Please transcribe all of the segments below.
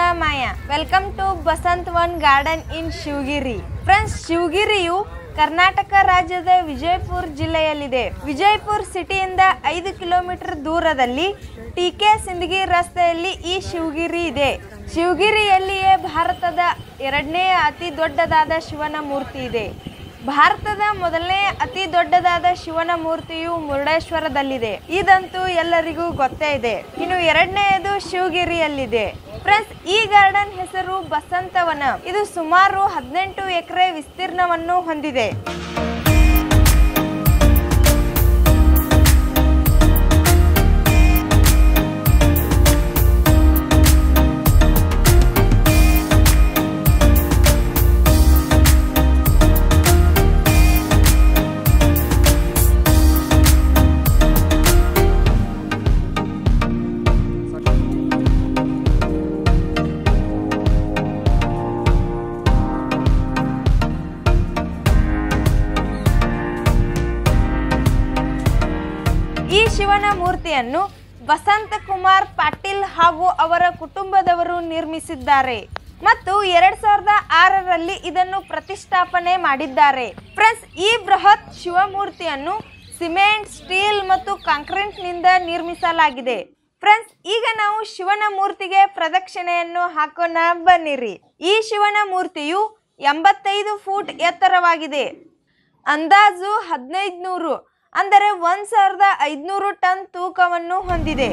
Maya welcome to Basant one garden in Shivagiri friends ಶಿವಗಿರಿಯು ಕರ್ನಾಟಕ ರಾಜ್ಯದ ವಿಜಯಪುರ ಜಿಲ್ಲೆಯಲ್ಲಿದೆ ವಿಜಯಪುರ ಸಿಟಿಯಿಂದ ಐದು ಕಿಲೋಮೀಟರ್ ದೂರದಲ್ಲಿ ಟಿ ಕೆ ಸಿಂದಗಿ ರಸ್ತೆಯಲ್ಲಿ ಈ ಶಿವಗಿರಿ ಇದೆ ಶಿವಗಿರಿಯಲ್ಲಿಯೇ ಭಾರತದ ಎರಡನೇ ಅತಿ ದೊಡ್ಡದಾದ ಶಿವನ ಮೂರ್ತಿ ಇದೆ ಭಾರತದ ಮೊದಲನೇ ಅತಿ ದೊಡ್ಡದಾದ ಶಿವನ ಮೂರ್ತಿಯು ಮುರುಡೇಶ್ವರದಲ್ಲಿದೆ ಇದಂತೂ ಎಲ್ಲರಿಗೂ ಗೊತ್ತೇ ಇದೆ ಇನ್ನು ಎರಡನೆಯದು ಶಿವಗಿರಿಯಲ್ಲಿದೆ ಫ್ರೆಂಡ್ಸ್ ಈ ಗಾರ್ಡನ್ ಹೆಸರು ಬಸಂತವನ ಇದು ಸುಮಾರು ಹದಿನೆಂಟು ಎಕರೆ ವಿಸ್ತೀರ್ಣವನ್ನು ಹೊಂದಿದೆ ಈ ಶಿವನ ಮೂರ್ತಿಯನ್ನು ವಸಂತ ಕುಮಾರ್ ಪಾಟೀಲ್ ಹಾಗೂ ಅವರ ಕುಟುಂಬದವರು ನಿರ್ಮಿಸಿದ್ದಾರೆ ಮತ್ತು ಎರಡ್ ಸಾವಿರದ ಆರರಲ್ಲಿ ಇದನ್ನು ಪ್ರತಿಷ್ಠಾಪನೆ ಮಾಡಿದ್ದಾರೆ ಫ್ರೆಂಡ್ಸ್ ಈ ಬೃಹತ್ ಶಿವಮೂರ್ತಿಯನ್ನು ಸಿಮೆಂಟ್ ಸ್ಟೀಲ್ ಮತ್ತು ಕಾಂಕ್ರೀಟ್ನಿಂದ ನಿರ್ಮಿಸಲಾಗಿದೆ ಫ್ರೆಂಡ್ಸ್ ಈಗ ನಾವು ಶಿವನ ಮೂರ್ತಿಗೆ ಪ್ರದಕ್ಷಿಣೆಯನ್ನು ಹಾಕೋಣ ಬನ್ನಿರಿ ಈ ಶಿವನ ಮೂರ್ತಿಯು ಎಂಬತ್ತೈದು ಫೂಟ್ ಎತ್ತರವಾಗಿದೆ ಅಂದಾಜು ಹದಿನೈದು ನೂರು ಅಂದರೆ ಒಂದ್ ಸಾವಿರದ ಐದುನೂರು ಟನ್ ತೂಕವನ್ನು ಹೊಂದಿದೆ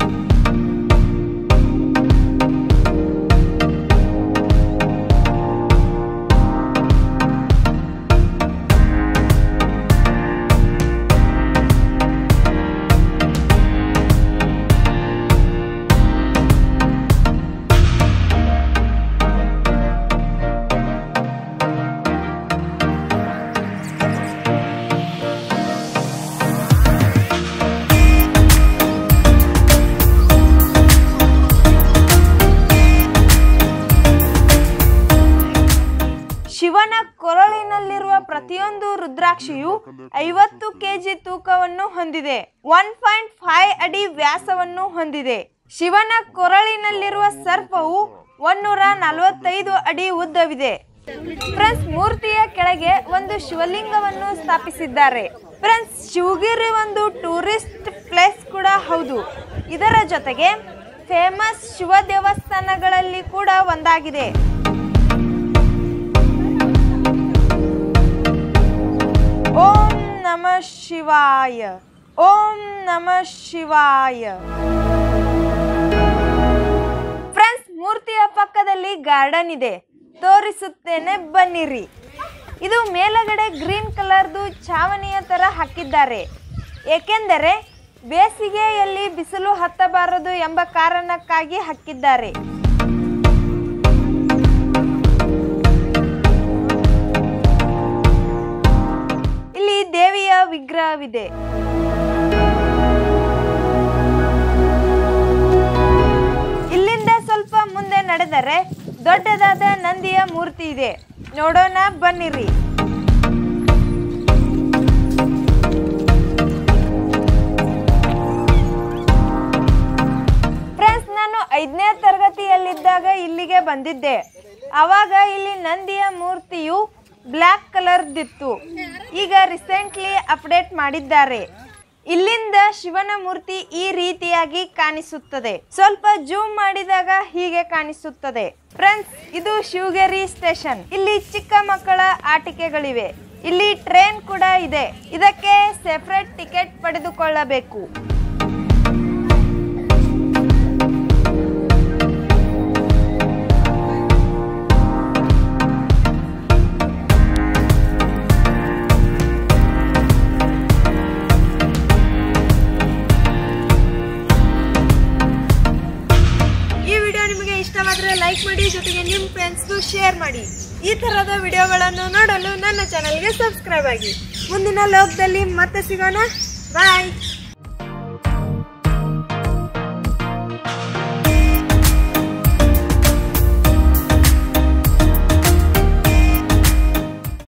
ಶಿವನ ಕೊರಳಿನಲ್ಲಿರುವ ಪ್ರತಿಯೊಂದು ರುದ್ರಾಕ್ಷಿಯು ಐವತ್ತು ಕೆಜಿ ತೂಕವನ್ನು ಹೊಂದಿದೆ ಒನ್ ಪಾಯಿಂಟ್ ಫೈವ್ ಅಡಿ ವ್ಯಾಸವನ್ನು ಹೊಂದಿದೆ ಶಿವನ ಕೊರಳಿನಲ್ಲಿರುವ ಸರ್ಪವು ಒಂದೂರ ನಲವತ್ತೈದು ಅಡಿ ಉದ್ದವಿದೆ ಫ್ರೆಂಡ್ಸ್ ಮೂರ್ತಿಯ ಕೆಳಗೆ ಒಂದು ಶಿವಲಿಂಗವನ್ನು ಸ್ಥಾಪಿಸಿದ್ದಾರೆ ಫ್ರೆಂಡ್ಸ್ ಶಿವಗಿರಿ ಒಂದು ಟೂರಿಸ್ಟ್ ಪ್ಲೇಸ್ ಕೂಡ ಹೌದು ಇದರ ಜೊತೆಗೆ ಫೇಮಸ್ ಶಿವ ದೇವಸ್ಥಾನಗಳಲ್ಲಿ ಕೂಡ ಒಂದಾಗಿದೆ ಓಂ ನಮ ಶಿವಾಯ ಓಂ ನಮ ಶಿವಾಯ ಫ್ರೆಂಡ್ಸ್ ಮೂರ್ತಿಯ ಪಕ್ಕದಲ್ಲಿ ಗಾರ್ಡನ್ ಇದೆ ತೋರಿಸುತ್ತೇನೆ ಬನ್ನಿರಿ ಇದು ಮೇಲಗಡೆ ಗ್ರೀನ್ ಕಲರ್ದು ಛಾವಣಿಯ ತರ ಹಾಕಿದ್ದಾರೆ ಏಕೆಂದರೆ ಬೇಸಿಗೆಯಲ್ಲಿ ಬಿಸಿಲು ಹತ್ತಬಾರದು ಎಂಬ ಕಾರಣಕ್ಕಾಗಿ ಹಾಕಿದ್ದಾರೆ ಇಲ್ಲಿ ದೇವಿಯ ವಿಗ್ರಹವಿದೆ ಇಲ್ಲಿಂದ ಸ್ವಲ್ಪ ಮುಂದೆ ನಡೆದರೆ ದೊಡ್ಡದಾದ ನಂದಿಯ ಮೂರ್ತಿ ಇದೆ ನೋಡೋಣ ಬನ್ನಿರಿ ಫ್ರೆಂಡ್ಸ್ ನಾನು ಐದನೇ ತರಗತಿಯಲ್ಲಿದ್ದಾಗ ಇಲ್ಲಿಗೆ ಬಂದಿದ್ದೆ ಆವಾಗ ಇಲ್ಲಿ ನಂದಿಯ ಮೂರ್ತಿಯು ಬ್ಲ್ಯಾಕ್ ಕಲರ್ದಿತ್ತು ಈಗ ರೀಸೆಂಟ್ಲಿ ಅಪ್ಡೇಟ್ ಮಾಡಿದ್ದಾರೆ ಇಲ್ಲಿಂದ ಶಿವನ ಮೂರ್ತಿ ಈ ರೀತಿಯಾಗಿ ಕಾಣಿಸುತ್ತದೆ ಸ್ವಲ್ಪ ಜೂಮ್ ಮಾಡಿದಾಗ ಹೀಗೆ ಕಾಣಿಸುತ್ತದೆ ಫ್ರೆಂಡ್ಸ್ ಇದು ಶಿವಗಿರಿ ಸ್ಟೇಷನ್ ಇಲ್ಲಿ ಚಿಕ್ಕ ಮಕ್ಕಳ ಆಟಿಕೆಗಳಿವೆ ಇಲ್ಲಿ ಟ್ರೈನ್ ಕೂಡ ಇದೆ ಇದಕ್ಕೆ ಸೆಪರೇಟ್ ಟಿಕೆಟ್ ಪಡೆದುಕೊಳ್ಳಬೇಕು ಈ ವಿಡಿಯೋ ನಿಮಗೆ ಇಷ್ಟವಾದರೆ ಲೈಕ್ ಮಾಡಿ ಜೊತೆಗೆ ನಿಮ್ಮ ಫ್ರೆಂಡ್ಸ್ಗೂ ಶೇರ್ ಮಾಡಿ ಈ ತರದ ವಿಡಿಯೋಗಳನ್ನು ನೋಡಲು ನನ್ನ ಚಾನಲ್ಗೆ ಸಬ್ಸ್ಕ್ರೈಬ್ ಆಗಿ ಮುಂದಿನ ಲೋಕದಲ್ಲಿ ಮತ್ತೆ ಸಿಗೋಣ ಬಾಯ್